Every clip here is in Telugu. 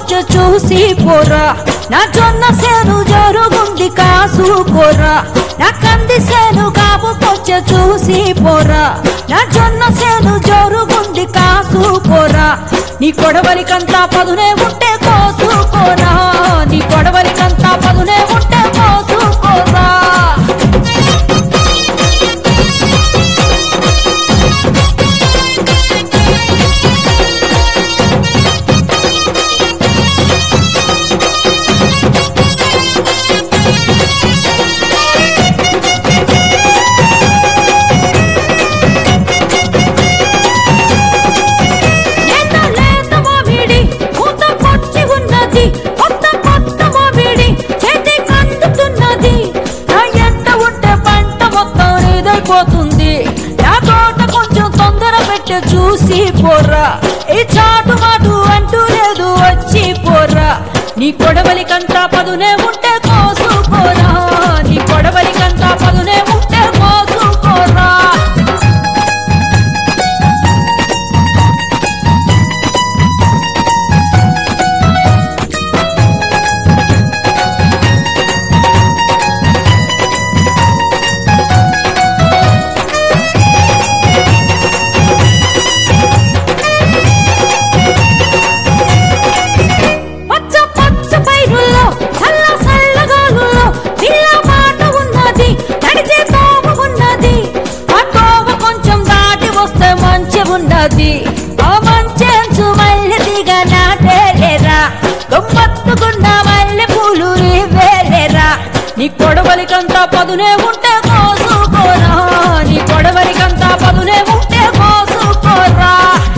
కొంచెం చూసి పోరా నా జొన్న సేను జరుగుంది కాసుకోరా నా కంది సేను కాపు కొంచెం చూసి పోరా నా జొన్న సేను జరుగుంది కాసుకోరా నీ కొడవలికంతా పదునే ఉంటే కోసుకోరా నీ కొడవలికంతా పదునే ఉంటే కోసుకోరా లేత లేత మామిడి పూత పచ్చి ఉన్నది కొత్త కొత్త మామిడి చేతి కందుతున్నది నా ఎంట ఉంటే పంట మొత్తం ఇదైపోతుంది నా తోట కొంచెం తొందర పెట్టి చూసి పోరా ఈ చాటు మాటు అంటూ లేదు వచ్చి పోరా నీ కొడవలికంతా పదునే ఉంటే కోసుకోరా నీ కొడవలికంతా పదునే ఉంటే కోసుకోరా పచ్చ పచ్చ పైరుల్లో చల్ల చల్లగాలుల్లో పిల్ల మాట ఉన్నది నడిచే తోవ ఉన్నది ఆ తోవ కొంచెం దాటి వస్తే మంచి ఉన్నది ఆ మంచెంచు మల్లె దిగ నాటేలేరా గమ్మత్తుకున్న మల్లె పూలు వేలేరా నీ కొడవలికంతా పదునే ఉంటే కోసుకోరా నీ కొడవలికంతా పదునే ఉంటే కోసుకోరా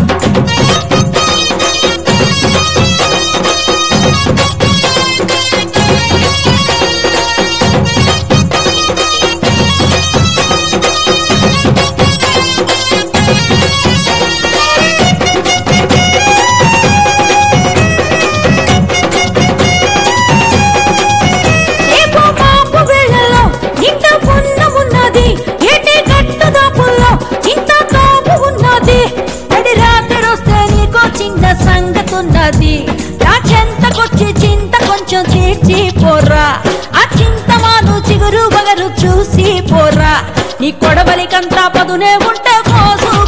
రేపు మాపు వేళలో నిండా పున్నమున్నది ఏటి గట్టు దాపుల్లో చింత తాపు ఉన్నది అడి రాత్రి వస్తే నీకో చిన్న సంగతున్నది నా చెంతకొచ్చి చింత కొంచెం తీర్చి పోరా ఆ చింతమాను చిగురు బగరు చూసి పోరా నీ కొడవలికంతా పదునే ఉంటే కోసు